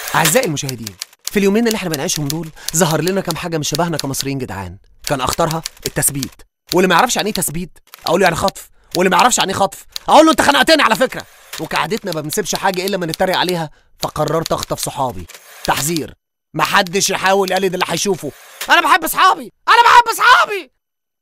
أعزائي المشاهدين في اليومين اللي احنا بنعيشهم دول ظهر لنا كام حاجة مش شبهنا كمصريين جدعان كان أخطرها التثبيت واللي ما يعرفش يعني ايه تثبيت أقول له يعني خطف واللي ما يعرفش يعني ايه خطف أقول له أنت خنقتني على فكرة وكعادتنا ما بنسيبش حاجة إلا ما نتريق عليها فقررت أخطف صحابي تحذير محدش يحاول يقلد اللي هيشوفه أنا بحب صحابي أنا بحب صحابي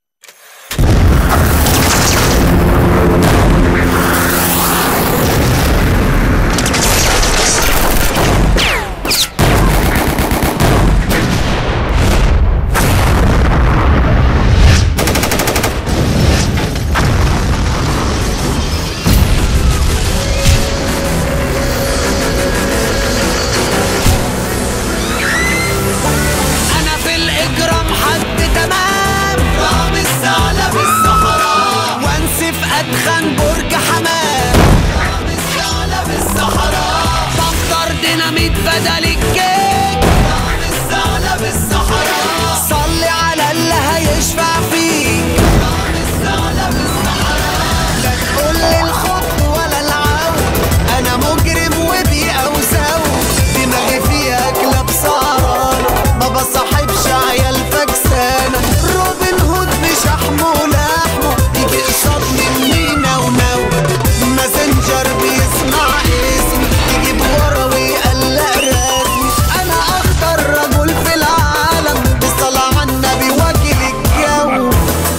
انا في الاجرام حد تمام رامز ثعلب الصحراء وانسف ادخن برج حمام رامز ثعلب الصحراء بختار ديناميت بدل الكيك رامز ثعلب الصحراء صلي على اللي هيشفع فيك رامز ثعلب الصحراء لا تقول لي الخط ولا العون انا مجرم وبيئة وساوي دماغي فيها كلاب سهرانة ما بصاحبش عيال فكسانة روبن هود مش احمه لحمه يجي قصاد مني نو نو ماسنجر بيسمع اسمي يجيب ورا ويقلق رسمي انا اخطر رجل في العالم بالصلاة على النبي واكل الجو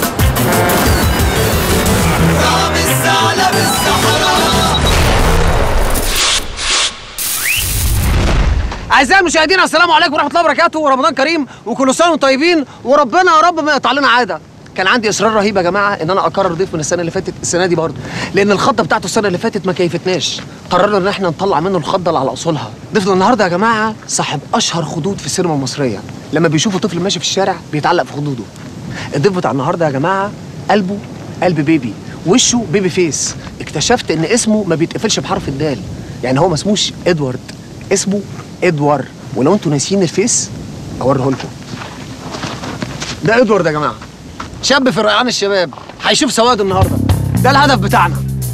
رامز ثعلب الصحراء أعزائي المشاهدين السلام عليكم ورحمة الله وبركاته ورمضان كريم وكل سنة وانتم طيبين وربنا يا رب ما يقطع لنا عادة كان عندي اصرار رهيب يا جماعه ان انا اكرر ضيف من السنه اللي فاتت السنه دي برضه لان الخضه بتاعته السنه اللي فاتت ما كيفتناش قررنا ان احنا نطلع منه الخضه اللي على اصولها ضيفنا النهارده يا جماعه صاحب اشهر خدود في السينما المصريه لما بيشوفوا طفل ماشي في الشارع بيتعلق في خدوده الضيف بتاع النهارده يا جماعه قلبه قلب بيبي وشه بيبي فيس اكتشفت ان اسمه ما بيتقفلش بحرف الدال يعني هو ما اسموش ادوارد اسمه ادوار ولو انتوا ناسيين الفيس اوريه لكم ده ادوارد يا جماعه شاب في ريعان الشباب هيشوف سواد النهارده ده الهدف بتاعنا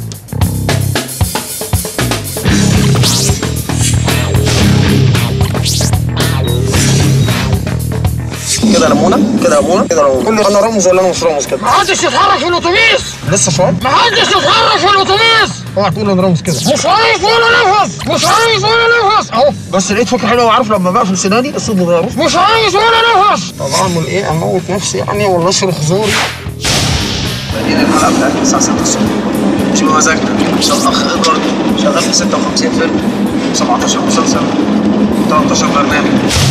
كده ليمونه كده ليمونه كده ليمونه قول لي انا رامز ولا انا مش رامز كده محدش يتحرك في الاتوبيس لسه شويه محدش يتحرك في الاتوبيس اوعى تقول انا رامز كده مش عايز ولا نفس مش عايز ولا نفس اهو بس لقيت فكره حلوه وعارف لما بقفل سناني الصوت بيغير مش عايز ولا نفس طب اعمل ايه اموت نفسي يعني ولا اشرب زوري بادئين الحلقه بتاعتنا الساعه 6 الصبح مش بمزاجنا عشان الاخ ادوارد شغال في 56 فيلم 17 مسلسل 13 برنامج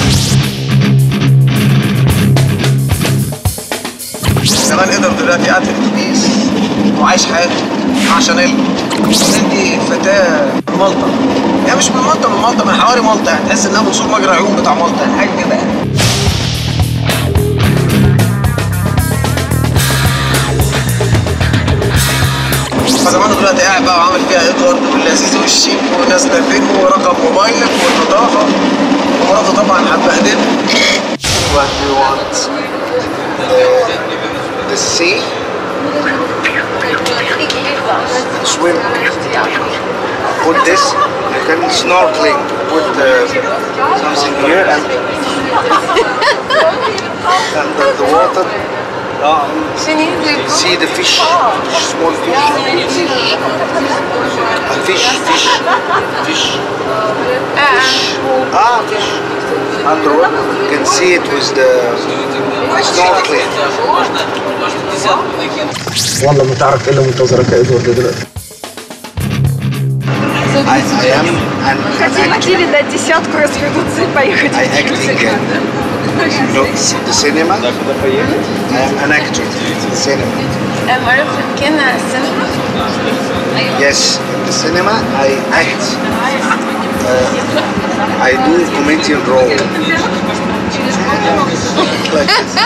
زمان قدر دلوقتي قاعد في الاتوبيس وعايش حياته مع شانيل شانيل دي فتاة من مالطا هي مش من مالطا من مالطا من حواري مالطا يعني تحس انها من سور مجرى عيون بتاع مالطا يعني حاجه كده يعني فزمان دلوقتي قاعد بقى وعامل فيها ادوارد واللذيذ والشيك وناس تافين ورقم موبايلك والنظافه ومراته طبعا هتبهدلك What do you want? The sea? Swim. Put this, you can snorkeling. Put uh, something here and under the water. Um, see the fish, small fish. A fish, fish, fish, fish. Ah, fish. Underwater. You can see it with the snorkeling. والله ما تعرف ايه اللي منتظرك يا ادوارد دلوقتي I, I am an, an Хотим actor. хотели дать десятку, расходиться и поехать. I acting in no, the cinema. I am an actor in cinema. معروف كان السينما Yes, in the cinema I act. Uh, I do comedian role. like this.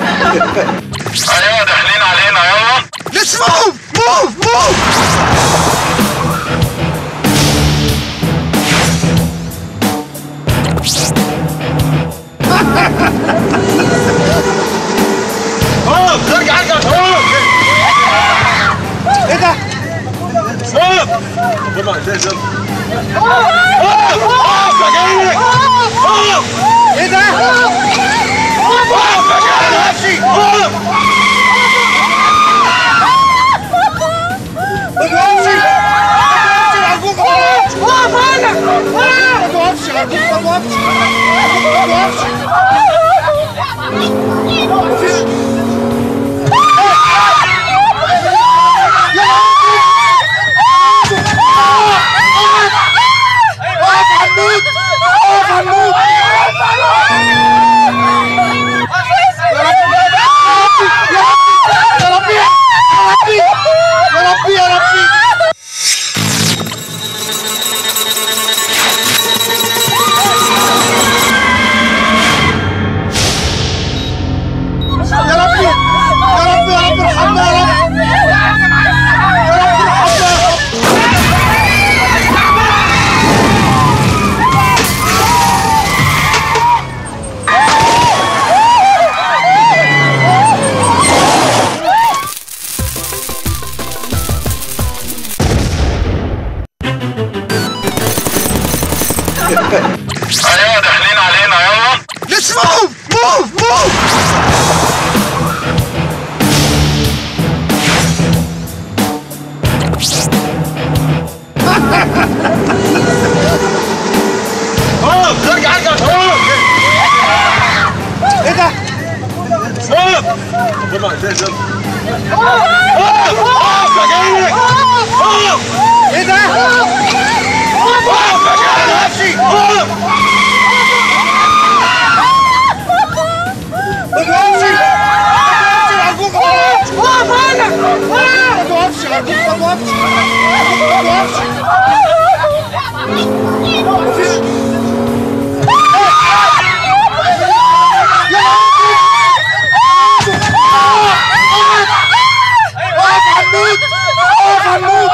ايوه داخلين علينا يلا Let's move! Move! Move! اقف ارجع ارجع اقف ايه ده؟ اقف اقف اقف يا جاي توقفش ما توقفش اقف على النوت اقف على النوت يا ربي يا ربي يا ربي يا ربي يا ربي يا ربي يا رب ارحمنا يا رب يا رب ارحمنا يا رب ايوه داخلين علينا يلا Let's move! Move! Move! اقف ارجع ارجع اقف ايه ده؟ اقف اقف اقف يا جاي اقف ايه ده؟ اقف يا جاي اقف ما توقفش ارجوك ما توقفش ارجوك ما توقفش ما توقفش مفيش اقف على النوت اقف على النوت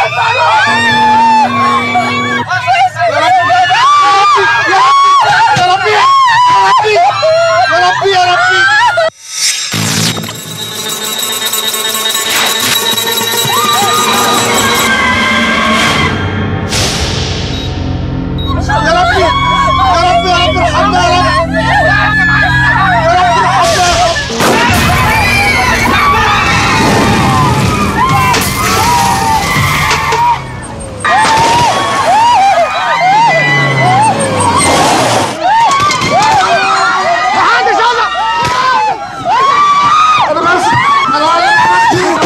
يا ربي يا ربي يا ربي يا ربي يا ربي يا ربي يا رب ارحمنا يا رب يا رب ارحمنا يا رب محدش يلا انا بس انا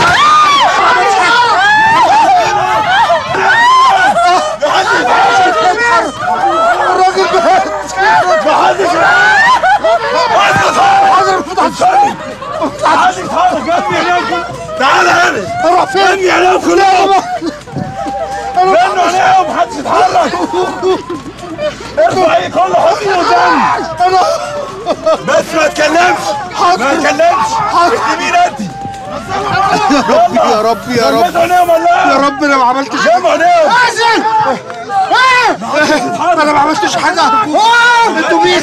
الراجل مات محدش حاضر فتح محدش يتحرك جنبي هناك تعال هنا اروح فين؟ جنبي هناك كلهم جنبي هناك محدش يتحرك ارفع ايه كله حط ايده قدامي انا بس ما تكلمش ما تكلمش يمين انت يا ربي يا رب جنبي هناك ولا يا رب انا ما عملتش جنبي هناك حسن انا ما عملتش حاجه انتوا مين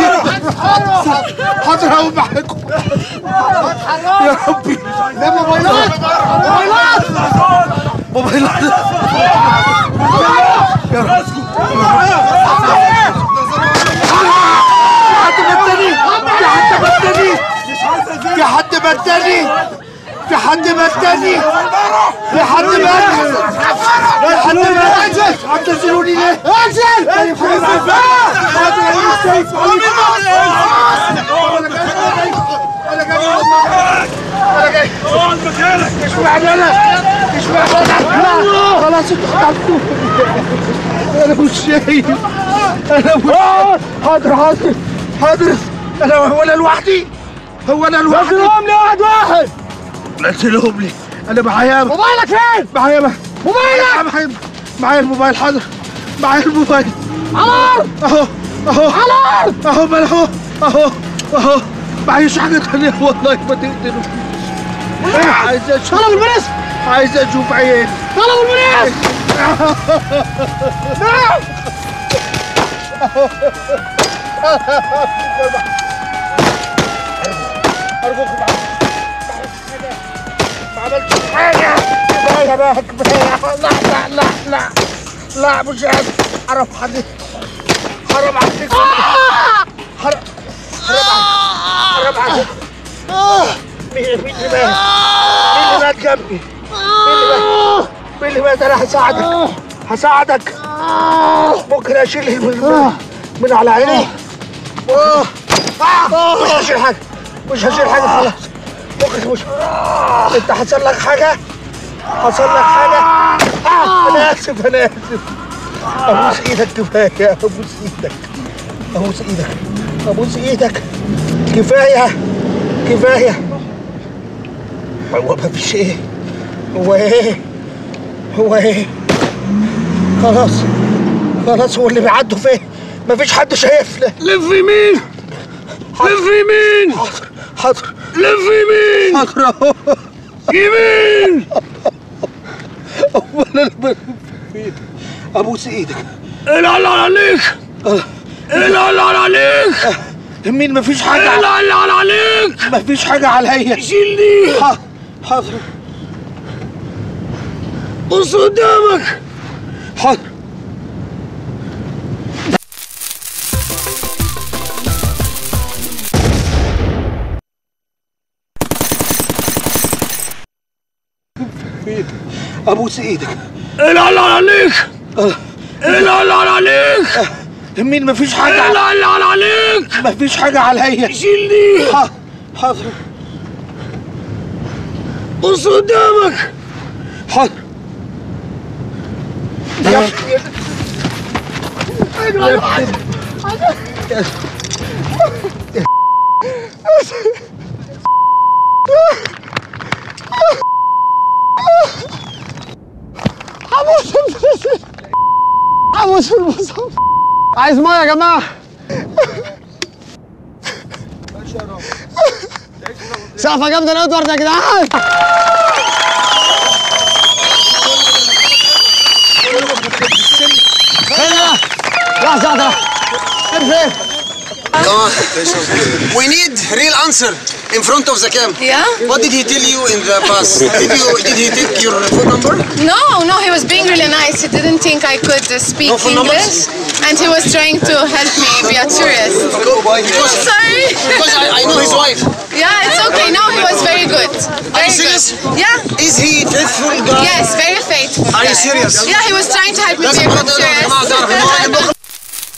حاضر هقوم معاكم يا ربي لا موبايلات موبايلات موبايلات في حد بدني في حد بدني في حد بدني في حد بدني عبتزلوني ليه؟ انزل! انا جاي انا جاي اقعد مكانك مش معنى انا مش معنى انا لا خلاص انتوا خطفتوا انا مش شايف انا مش حاضر حاضر حاضر انا هو انا لوحدي هو انا لوحدي نزلهم لي واحد واحد نزلهم لي انا معايا موبايلك فين؟ معايا موبايلك معايا معايا الموبايل حاضر معايا الموبايل على اهو اهو على اهو ما اهو اهو اهو معيش حاجه تانية والله ما تقدروا عايز اشوف طلب البوليس عايز اشوف عيال طلب البوليس ارجوكم ما عملتش حاجه كفايه بقى كفايه لا لا لا لا لا مش قادر حرام عليك حرام عليك حرام حرام عليك مين مين اللي مات؟ مين اللي مات جنبي؟ مين اللي مات؟ مين اللي مات؟ انا هساعدك هساعدك ممكن اشيل الم- من على عيني آه. آه. مش هشيل حاجه مش هشيل حاجه خلاص مخك مش انت حصل لك حاجه حصل لك حاجه آه. انا اسف انا اسف ابوس ايدك كفايه ابوس ايدك ابوس ايدك ابوس ايدك كفايه كفايه هو ما فيش ايه هو ايه هو ايه خلاص خلاص هو اللي بيعدوا فين مفيش حد شايفنا لف يمين لف يمين حاضر حاضر لف يمين حاضر اهو يمين امال انا بلف فين ابوس ايدك العل عليك العل عليك مين مفيش حاجه العل عليك مفيش حاجه عليا شيل دي ح- حاضر بص قدامك حاضر فين ابوس ايدك العل عليك العل عليك مين مفيش حاجه العل عليك مفيش حاجه عليا شيل دي ح- حاضر بص قدامك حاضر يا ابوس البصل ابوس البصل عايز ميه يا جماعه سقفه جامده لادوارد يا جدعان هنا لحظه واحده فين فين We need real answer in front of the cam. Yeah? What did he tell you in the past? Did you did he take your phone number? No, no, he was being really nice. He didn't think I could uh, speak No phone numbers? English. And he was trying to help me be a tourist. Because, Sorry. because I, I know his wife. Yeah, it's okay. No, he was very good. Very you serious? good. Yeah. Is he faithful guy? Yes, very faithful. Are you guy. serious? Yeah, he was trying to help me لازم be a مرات good يا جماعه تعرف ان هو راجل tourist. مخلص.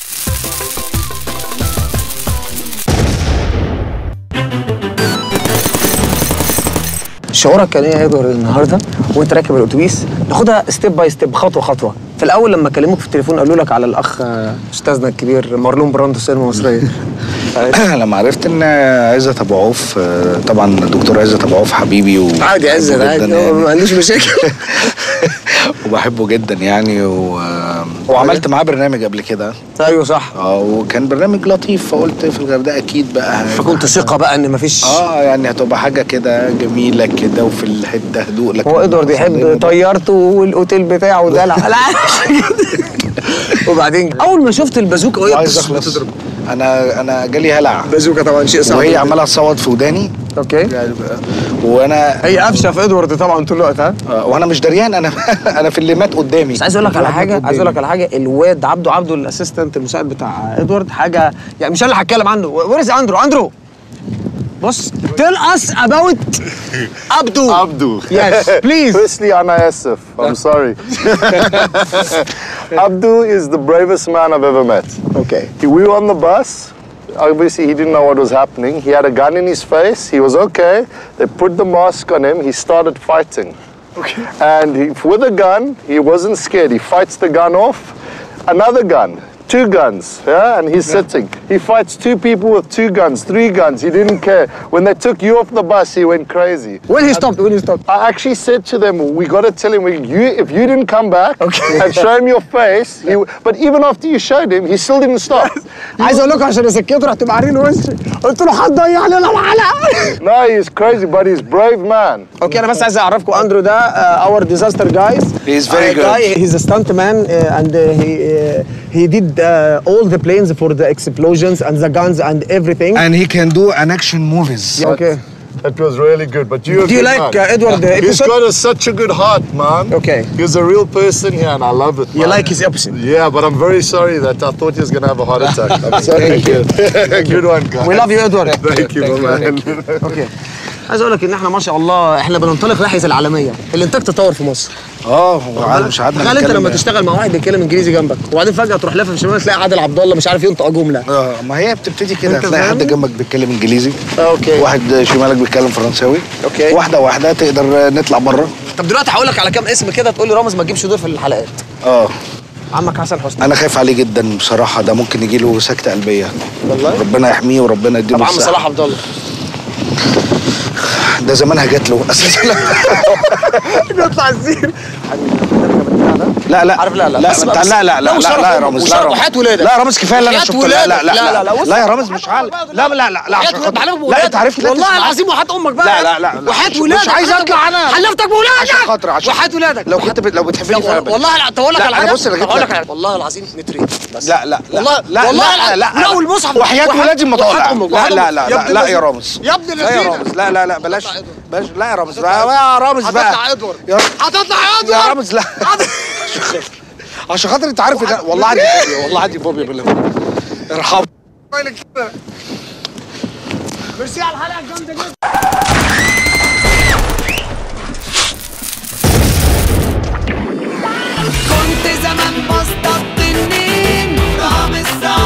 شعورك كان ايه يا ادوارد النهارده وانت راكب الاتوبيس ناخدها ستيب باي ستيب خطوه خطوه في الاول لما كلموك في التليفون قالوا لك على الاخ آه، استاذنا الكبير مارلون براندو سينما مصريه لما عرفت ان عزت ابو عوف آه، طبعا الدكتور عزت ابو عوف حبيبي و عادي عز بحبه عادي جداً هو ما يعني. عندوش مشاكل وبحبه جدا يعني و... وعملت معاه برنامج قبل كده ايوه صح اه وكان برنامج لطيف فقلت في الغردقه اكيد بقى هيبقى فكنت حاجة- ثقه بقى ان مفيش اه يعني هتبقى حاجه كده جميله كده وفي الحته هدوء لكن هو ادوارد يحب طيارته والاوتيل بتاعه دلع لا وبعدين اول ما شفت البازوكه وهي عايز بتص- اخلص بتضرب انا انا جالي هلع بازوكه طبعا شيء صعب وهي جداً. عماله تصوت في وداني اوكي يعني وانا هي قفشه في ادوارد طبعا طول الوقت ها آه، وانا مش دريان انا انا في اللي مات قدامي بس عايز اقول لك على الواحد حاجه مات عايز اقول لك قدامي. على حاجه الواد عبده عبده الاسيستنت المساعد بتاع ادوارد حاجه يعني مش انا اللي هتكلم عنه وير از اندرو اندرو بص tell us about عبدو Abdu. yes please Firstly, I'm Asif. I'm sorry. Abdu is the bravest man I've ever met. okay He, we were on the bus. Obviously, he didn't know what was happening. He had a gun in his face. He was okay. They put the mask on him. He started fighting. Okay. And he, with a gun, he wasn't scared. He fights the gun off. Another gun. Two guns, yeah, and he's sitting. He fights two people with two guns, three guns. He didn't care. When they took you off the bus, he went crazy. when he stopped when he stopped I actually said to them, we got to tell him, we, you, if you didn't come back Okay. and show him your face, he, w- but even after you showed him, he still didn't stop. عايز اقول لكم عشان اسكته رحت معرين وشي قلت له هتضيع لنا الحلقه no, he's crazy, but he's brave man. اوكي انا بس عايز اعرفكم اندرو ده اور ديزاستر جايز He's very good. he's a stunt man uh, and uh, he uh, he did uh, all the planes for the explosions and the guns and everything and he can do an action movies okay That was really good, but you're a Do you good like, man. uh, Edward, the He's episode? got a, such a good heart, man. Okay. He's a real person here, and I love it. you man. like his episode Yeah, but I'm very sorry that I thought he was gonna have a heart attack. I'm sorry. Thank you. good one, guys. we love you Edward Thank you, my man. okay عايز اقول لك ان احنا ما شاء الله احنا بننطلق ناحيه العالميه الانتاج تطور في مصر اه وعاد- مش قعدنا تخيل انت نتكلم- لما تشتغل مع واحد بيتكلم انجليزي جنبك وبعدين فجاه تروح لافف شمال تلاقي عادل عبد الله مش عارف ينطق جمله اه ما هي بتبتدي كده انت تلاقي حد فاهمني؟ جنبك بيتكلم انجليزي اوكي واحد شمالك بيتكلم فرنساوي اوكي. واحده واحده تقدر نطلع بره طب دلوقتي هقول لك على كام اسم كده تقول لي رامز ما تجيبش دور في الحلقات اه عمك حسن حسني انا خايف عليه جدا بصراحه ده ممكن يجي له سكته قلبيه والله ربنا يحميه وربنا يديله طب عم الصحة. صلاح عبد الله ده زمانها جات له اساسا نطلع الزير لا لا عارف لا لا لا بس انت بقى- لا لا لا وشرف لا لا يا أمك رامز لا وشرف يا رامز. وحياة ولادك لا يا رامز كفايه اللي انا وحياة شفته لا لا ولادك. لا لا، لا، لا، بص. لا يا رامز مش حال لا لا لا لا عشان خاطر لا انت عارف لا والله تسمع. العظيم وحياة امك بقى لا لا لا لا. وحياة مش- ولادك مش عايز حلفتك- اطلع انا حلفتك بولادك عشان خاطر عشان وحياة ولادك لو كنت ب... لو بتحبني لا، فعلا والله لا طب اقول لك لا، على أنا حاجه بص، أنا جبت طب اقول لك. لك على- والله العظيم مترين بس لا لا لا والله لا والله لا لا لا والمصحف وحياة وحياة- ولادي ما وحياة طالع أمك، لا وحياة لا أمك. لا يا لا ابن لا يا اللذينة. رامز يا ابن لا يا اللذينة. رامز لا لا لا بلاش بلاش لا يا رامز لا يا رامز بقى هتطلع ادوارد يا هتطلع يا ادوارد رامز لا عشان خاطر عشان خاطر انت عارف إن- والله عندي فوبيا والله عندي فوبيا بالله ارحم ميرسي على الحلقه الجامده جدا كنت زمان بسطة التنين رامز